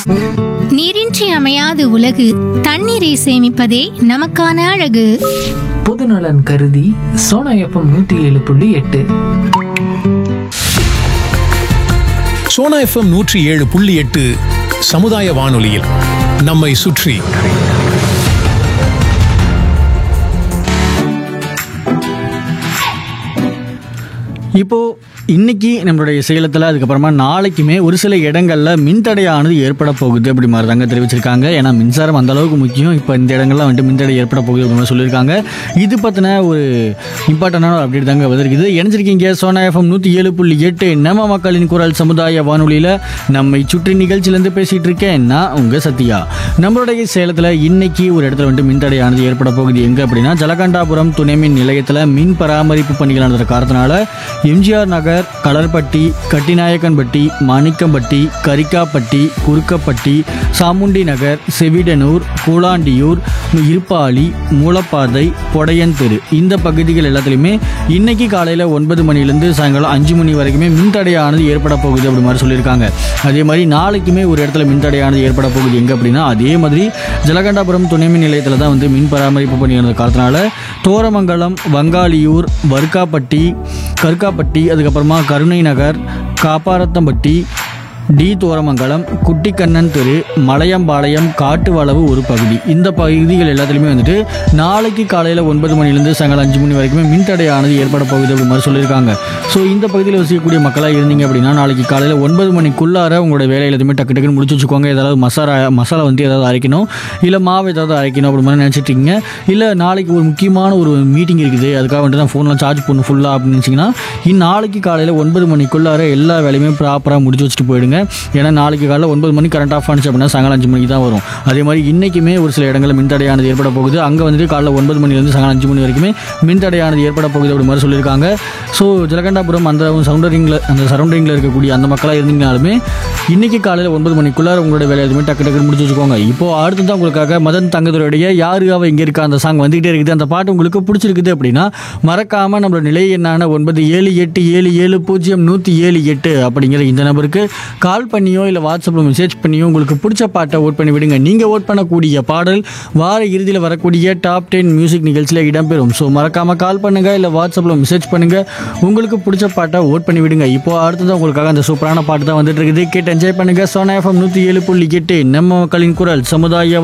நீரின்றி அமையாது உலகு தண்ணீரை சேமிப்பதே நமக்கான அழகு பொதுநலன் கருதி சோனா எஃப்எம் நூத்தி ஏழு புள்ளி எட்டு சோனா எஃப்எம் நூற்றி ஏழு புள்ளி எட்டு சமுதாய வானொலியில் நம்மை சுற்றி இப்போ இன்னைக்கு நம்மளுடைய சேலத்தில் அதுக்கப்புறமா நாளைக்குமே ஒரு சில இடங்கள்ல மின்தடையானது ஏற்பட போகுது அப்படி மாதிரி தாங்க தெரிவிச்சிருக்காங்க ஏன்னா மின்சாரம் அந்த அளவுக்கு முக்கியம் இப்போ இந்த இடங்கள்லாம் வந்துட்டு மின்தடை ஏற்பட போகுது அப்படின்னு சொல்லியிருக்காங்க இது பற்றின ஒரு இம்பார்ட்டண்டான ஒரு அப்டேட் தாங்க வந்திருக்குது இணைஞ்சிருக்கீங்க சோனா எஃப்எம் நூற்றி ஏழு புள்ளி எட்டு நம்ம மக்களின் குரல் சமுதாய வானொலியில் நம்மை சுற்றி நிகழ்ச்சியிலேருந்து பேசிகிட்டு இருக்கேன் நான் உங்கள் சத்யா நம்மளுடைய சேலத்தில் இன்னைக்கு ஒரு இடத்துல வந்துட்டு மின்தடையானது ஏற்பட போகுது எங்கே அப்படின்னா ஜலகண்டாபுரம் துணை மின் நிலையத்தில் மின் பராமரிப்பு பணிகள் நடந்த காரணத்தினால எம்ஜிஆர் நகர் கலர்பட்டி கட்டிநாயக்கன்பட்டி மாணிக்கம்பட்டி கரிக்காப்பட்டி குறுக்கப்பட்டி சாமுண்டி நகர் செவிடனூர் கூலாண்டியூர் இருப்பாளி மூலப்பாதை பொடையன் தெரு இந்த பகுதிகள் எல்லாத்துலேயுமே இன்னைக்கு காலையில் ஒன்பது மணிலேருந்து சாயங்காலம் அஞ்சு மணி வரைக்குமே மின்தடையானது ஏற்பட போகுது அப்படி மாதிரி சொல்லியிருக்காங்க அதே மாதிரி நாளைக்குமே ஒரு இடத்துல மின்தடையானது ஏற்பட போகுது எங்கே அப்படின்னா அதே மாதிரி ஜலகண்டாபுரம் துணை மின் நிலையத்தில் தான் வந்து மின் பராமரிப்பு பணி நடந்த காலத்தினால தோரமங்கலம் வங்காளியூர் வர்க்காப்பட்டி கருக்காப்பட்டி அதுக்கப்புறமா கருணை நகர் காப்பாரத்தம்பட்டி டி தோரமங்கலம் குட்டிக்கண்ணன் தெரு மலையம்பாளையம் காட்டுவளவு ஒரு பகுதி இந்த பகுதிகள் எல்லாத்துலேயுமே வந்துட்டு நாளைக்கு காலையில் ஒன்பது மணிலேருந்து சாயங்காலம் அஞ்சு மணி வரைக்குமே மின்தடையானது ஏற்பட போகுது அப்படி மாதிரி சொல்லியிருக்காங்க ஸோ இந்த பகுதியில் வசிக்கக்கூடிய மக்களாக இருந்தீங்க அப்படின்னா நாளைக்கு காலையில் ஒன்பது மணிக்குள்ளார உங்களோட வேலையில் எதுவுமே டக்கு டக்குன்னு முடிச்சு வச்சுக்கோங்க ஏதாவது மசாலா மசாலா வந்து ஏதாவது அரைக்கணும் இல்லை மாவு ஏதாவது அரைக்கணும் அப்படி மாதிரி நினச்சிட்டு இருக்கீங்க இல்லை நாளைக்கு ஒரு முக்கியமான ஒரு மீட்டிங் இருக்குது அதுக்காக வந்துட்டு நான் ஃபோன்லாம் சார்ஜ் பண்ணணும் ஃபுல்லாக அப்படின்னு நினச்சிங்கன்னா இந்நாளைக்கு காலையில் ஒன்பது மணிக்குள்ளார எல்லா வேலையுமே ப்ராப்பராக முடிச்சு வச்சுட்டு போயிடுங்க ஏன்னா நாளைக்கு காலையில் ஒன்பது மணிக்கு கரண்ட் ஆஃப் ஆனிச்சு அப்படின்னா சாயங்காலம் அஞ்சு மணிக்கு தான் வரும் அதே மாதிரி இன்றைக்குமே ஒரு சில இடங்களில் மின்தடையானது ஏற்பட போகுது அங்கே வந்துட்டு காலைல ஒன்பது மணிலேருந்து சாயங்காலம் அஞ்சு மணி வரைக்குமே மின்தடையானது ஏற்பட போகுது அப்படி மாதிரி சொல்லியிருக்காங்க ஸோ ஜலகண்டாபுரம் அந்த சவுண்டரிங்கில் அந்த சரௌண்டிங்கில் இருக்கக்கூடிய அந்த மக்களாக இருந்தீங்கனாலுமே இன்னைக்கு காலையில் ஒன்பது மணிக்குள்ளார உங்களோட வேலை எதுவுமே டக்கு டக்குன்னு முடிச்சு வச்சுக்கோங்க இப்போ அடுத்து தான் உங்களுக்காக மதன் தங்கதுரையுடைய யாரு அவ இங்கே இருக்கா அந்த சாங் வந்துகிட்டே இருக்குது அந்த பாட்டு உங்களுக்கு பிடிச்சிருக்குது அப்படின்னா மறக்காம நம்மளோட நிலை என்னான ஒன்பது ஏழு எட்டு ஏழு ஏழு பூஜ்ஜியம் நூற்றி ஏழு எட்டு அப்படிங்கிற இந்த நம்பருக்கு கால் பண்ணியோ இல்லை வாட்ஸ்அப்பில் மெசேஜ் பண்ணியோ உங்களுக்கு பிடிச்ச பாட்டை ஓட் பண்ணி விடுங்க நீங்கள் ஓட் பண்ணக்கூடிய பாடல் வார இறுதியில் வரக்கூடிய டாப் டென் மியூசிக் நிகழ்ச்சியில் இடம்பெறும் ஸோ மறக்காம கால் பண்ணுங்க இல்லை வாட்ஸ்அப்பில் மெசேஜ் பண்ணுங்க உங்களுக்கு பிடிச்ச பாட்டை ஓட் பண்ணி விடுங்க இப்போ அடுத்ததான் உங்களுக்காக அந்த சூப்பரான பாட்டு தான் வந்துட்டு இருக்குது கேட்டு என்ஜாய் பண்ணுங்க சோனா எஃப்எம் நூற்றி ஏழு புள்ளி எட்டு நம்ம மக்களின் குரல் சமுதாய